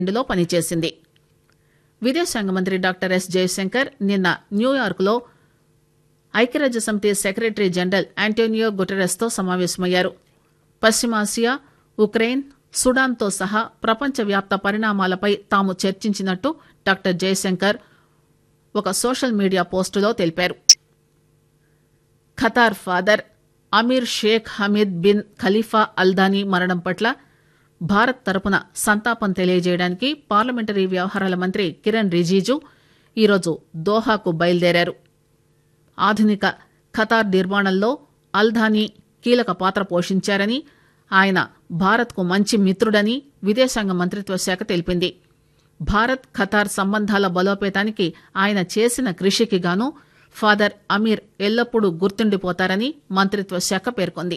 లో పనిచేసింది విదేశాంగ మంత్రి డాక్టర్ ఎస్ జయశంకర్ నిన్న న్యూయార్క్లో ఐక్యరాజ్య సమితి సెక్రటరీ జనరల్ ఆంటోనియో గుటెరస్ తో సమావేశమయ్యారు పశ్చిమాసియా ఉక్రెయిన్ సుడాన్తో సహా ప్రపంచవ్యాప్త పరిణామాలపై తాము చర్చించినట్టు డాక్టర్ జయశంకర్ ఒక సోషల్ మీడియా పోస్టులో తెలిపారు Qatar father Amir Sheikh Hamad bin Khalifa Al Thani మరణం పట్ల భారత్ తరపున సంతాపం తెలియజేయడానికి పార్లమెంటరీ వ్యవహారాల మంత్రి కిరణ్ రిజిజు ఈరోజు దోహాకు బయలుదేరారు ఆధునిక ఖతార్ నిర్మాణంలో అల్ధానీ కీలక పాత్ర పోషించారని ఆయన భారత్కు మంచి మిత్రుడని విదేశాంగ మంత్రిత్వ శాఖ తెలిపింది భారత్ ఖతార్ సంబంధాల బలోపేతానికి ఆయన చేసిన కృషికి గాను ఫాదర్ అమీర్ ఎల్లప్పుడూ గుర్తుండిపోతారని మంత్రిత్వ శాఖ పేర్కొంది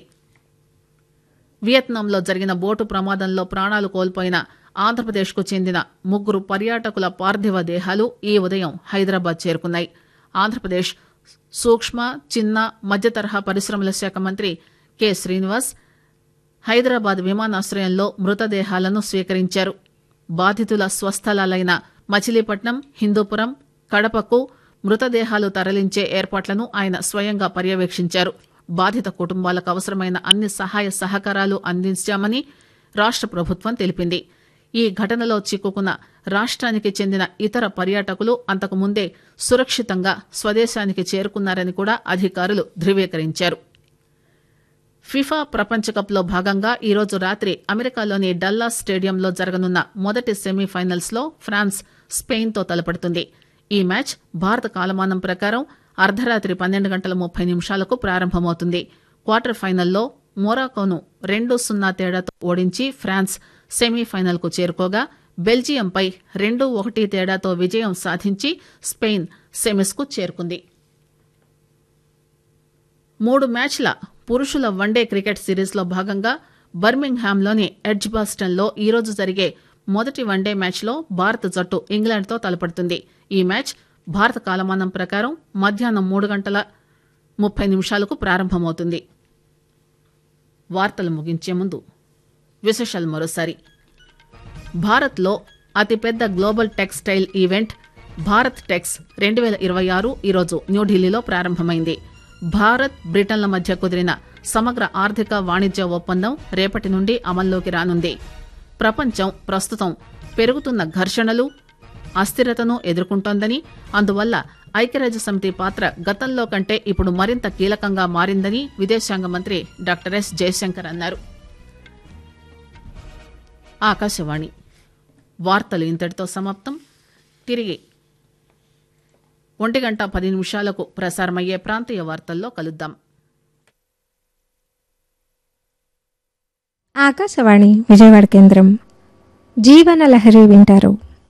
వియత్నాంలో జరిగిన బోటు ప్రమాదంలో ప్రాణాలు కోల్పోయిన ఆంధ్రప్రదేశ్కు చెందిన ముగ్గురు పర్యాటకుల పార్థివ దేహాలు ఈ ఉదయం హైదరాబాద్ చేరుకున్నాయి ఆంధ్రప్రదేశ్ సూక్ష్మ చిన్న మధ్య తరహా పరిశ్రమల శాఖ మంత్రి కె శ్రీనివాస్ హైదరాబాద్ విమానాశ్రయంలో మృతదేహాలను స్వీకరించారు బాధితుల స్వస్థలాలైన మచిలీపట్నం హిందూపురం కడపకు మృతదేహాలు తరలించే ఏర్పాట్లను ఆయన స్వయంగా పర్యవేక్షించారు బాధిత కుటుంబాలకు అవసరమైన అన్ని సహాయ సహకారాలు అందించామని రాష్ట ప్రభుత్వం తెలిపింది ఈ ఘటనలో చిక్కుకున్న రాష్ట్రానికి చెందిన ఇతర పర్యాటకులు అంతకుముందే సురక్షితంగా స్వదేశానికి చేరుకున్నారని కూడా అధికారులు ధృవీకరించారు ఫిఫా ప్రపంచ కప్ లో భాగంగా ఈరోజు రాత్రి అమెరికాలోని డల్లాస్ స్టేడియంలో జరగనున్న మొదటి సెమీఫైనల్స్ లో ఫ్రాన్స్ స్పెయిన్ తో తలపడుతుంది ఈ మ్యాచ్ భారత కాలమానం ప్రకారం అర్ధరాత్రి పన్నెండు గంటల ముప్పై నిమిషాలకు ప్రారంభమవుతుంది క్వార్టర్ ఫైనల్లో మొరాకోను రెండు సున్నా తేడాతో ఓడించి ఫ్రాన్స్ సెమీఫైనల్ కు చేరుకోగా బెల్జియంపై రెండు ఒకటి తేడాతో విజయం సాధించి స్పెయిన్ సెమీస్ కు చేరుకుంది మూడు మ్యాచ్ల పురుషుల వన్డే క్రికెట్ సిరీస్ లో భాగంగా బర్మింగ్హామ్లోని ఎడ్జ్బాస్టన్ లో ఈరోజు జరిగే మొదటి వన్డే మ్యాచ్ లో భారత జట్టు ఇంగ్లాండ్ తో తలపడుతుంది ఈ మ్యాచ్ భారత కాలమానం ప్రకారం మధ్యాహ్నం మూడు గంటల ముప్పై నిమిషాలకు ప్రారంభమవుతుంది వార్తలు ముగించే ముందు విశేషాలు మరోసారి భారత్లో అతిపెద్ద global textile event Bharat Tex రెండు వేల ఇరవై ఆరు ఈరోజు న్యూఢిల్లీలో ప్రారంభమైంది భారత్ బ్రిటన్ల మధ్య కుదిరిన సమగ్ర ఆర్థిక వాణిజ్య ఒప్పందం రేపటి నుండి అమల్లోకి రానుంది ప్రపంచం ప్రస్తుతం పెరుగుతున్న ఘర్షణలు అస్థిరతను ఎదుర్కొంటోందని అందువల్ల ఐక్యరాజ్య సమితి పాత్ర గతంలో కంటే ఇప్పుడు మరింత కీలకంగా మారిందని విదేశాంగ మంత్రి డాక్టర్ ఎస్ జయశంకర్ అన్నారు ఆకాశవాణి వార్తలు ఇంతటితో సమాప్తం తిరిగి ఒంటి గంట పది నిమిషాలకు ప్రసారమయ్యే ప్రాంతీయ వార్తల్లో కలుద్దాం ఆకాశవాణి విజయవాడ కేంద్రం జీవన లహరి వింటారు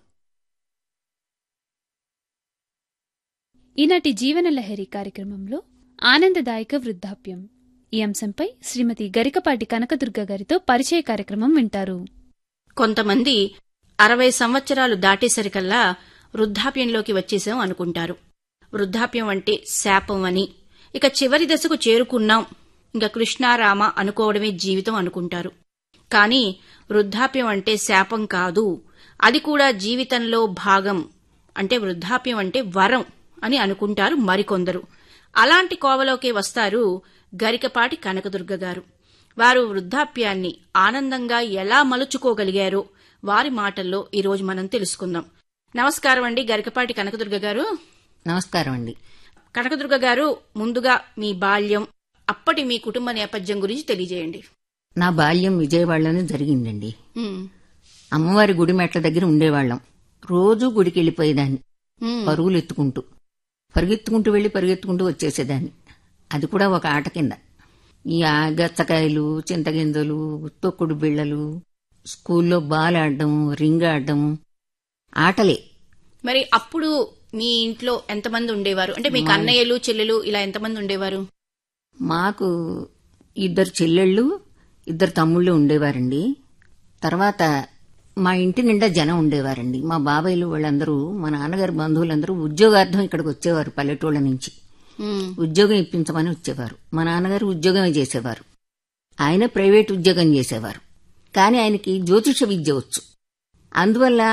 ఈనాటి జీవన లహరి కార్యక్రమంలో ఆనందదాయక వృద్ధాప్యం ఈ అంశంపై శ్రీమతి గరికపాటి కనకదుర్గ గారితో పరిచయ కార్యక్రమం వింటారు కొంతమంది అరవై సంవత్సరాలు దాటేసరికల్లా వృద్ధాప్యంలోకి వచ్చేసాం అనుకుంటారు వృద్ధాప్యం అంటే శాపం అని ఇక చివరి దశకు చేరుకున్నాం ఇంకా కృష్ణారామ అనుకోవడమే జీవితం అనుకుంటారు కానీ వృద్ధాప్యం అంటే శాపం కాదు అది కూడా జీవితంలో భాగం అంటే వృద్ధాప్యం అంటే వరం అని అనుకుంటారు మరికొందరు అలాంటి కోవలోకే వస్తారు గరికపాటి కనకదుర్గ గారు వారు వృద్ధాప్యాన్ని ఆనందంగా ఎలా మలుచుకోగలిగారో వారి మాటల్లో ఈరోజు మనం తెలుసుకుందాం నమస్కారం అండి గరికపాటి కనకదుర్గ గారు నమస్కారం అండి కనకదుర్గ గారు ముందుగా మీ బాల్యం అప్పటి మీ కుటుంబ నేపథ్యం గురించి తెలియజేయండి నా బాల్యం విజయవాడలోనే జరిగిందండి ఉమ్, అమ్మవారి గుడి మెట్ల దగ్గర ఉండేవాళ్ళం రోజూ గుడికి వెళ్ళిపోయేదాన్ని ఉమ్, పరుగులు ఎత్తుకుంటూ పరిగెత్తుకుంటూ వెళ్లి పరిగెత్తుకుంటూ వచ్చేసేదాన్ని అది కూడా ఒక ఆట కింద ఈ ఆ గచ్చకాయలు చింతగింజలు తొక్కుడు బిళ్ళలు స్కూల్లో బాల్ ఆడడం రింగ్ ఆడడం ఆటలే మరి అప్పుడు మీ ఇంట్లో ఎంతమంది ఉండేవారు అంటే మీకు అన్నయ్యలు చెల్లెలు ఇలా ఎంతమంది ఉండేవారు మాకు ఇద్దరు చెల్లెళ్ళు ఇద్దరు తమ్ముళ్ళు ఉండేవారండి తర్వాత మా ఇంటి నిండా జనం ఉండేవారండి మా బాబాయ్లు వాళ్ళందరూ మా నాన్నగారి బంధువులందరూ ఉద్యోగార్థం ఇక్కడికి వచ్చేవారు పల్లెటూళ్ళ నుంచి ఉమ్, ఉద్యోగం ఇప్పించమని వచ్చేవారు మా నాన్నగారు ఉద్యోగమే చేసేవారు ఆయన ప్రైవేట్ ఉద్యోగం చేసేవారు కానీ ఆయనకి జ్యోతిష విద్య వచ్చు అందువల్ల